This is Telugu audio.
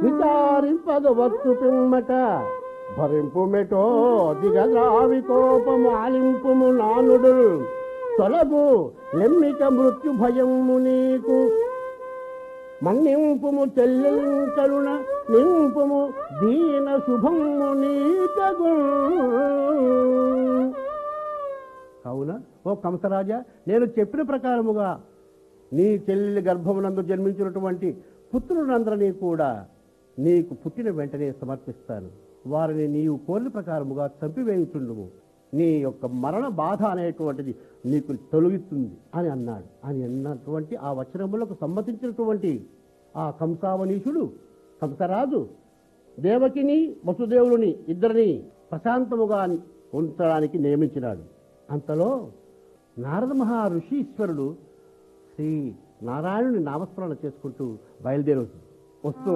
విచారింపగవచ్చు పిమ్మట భరింపు మెటో దిగద్రావి కోపము ఆలింపుము నానుడు తొలగు లెమ్మిక మృత్యు భయము నీకు మన్నింపుము చెల్లెంకరుణ నింపుము దీన శుభము నీతగు కావున ఓ కంసరాజా నేను చెప్పిన ప్రకారముగా నీ చెల్లెలి గర్భమునందు జన్మించినటువంటి పుత్రులందరినీ కూడా నీకు పుట్టిన వెంటనే సమర్పిస్తాను వారిని నీవు కోరిన ప్రకారముగా చంపివేయుచుండుము నీ యొక్క మరణ బాధ అనేటువంటిది నీకు తొలగిస్తుంది అని అన్నాడు అని అన్నటువంటి ఆ వచనములకు సమ్మతించినటువంటి ఆ కంసావనీషుడు కంసరాజు దేవకిని వసుదేవుని ఇద్దరిని ప్రశాంతముగా ఉంచడానికి నియమించినాడు అంతలో నారద మహర్షి ఈశ్వరుడు శ్రీ నారాయణుని నామస్మరణ చేసుకుంటూ బయలుదేరి వస్తూ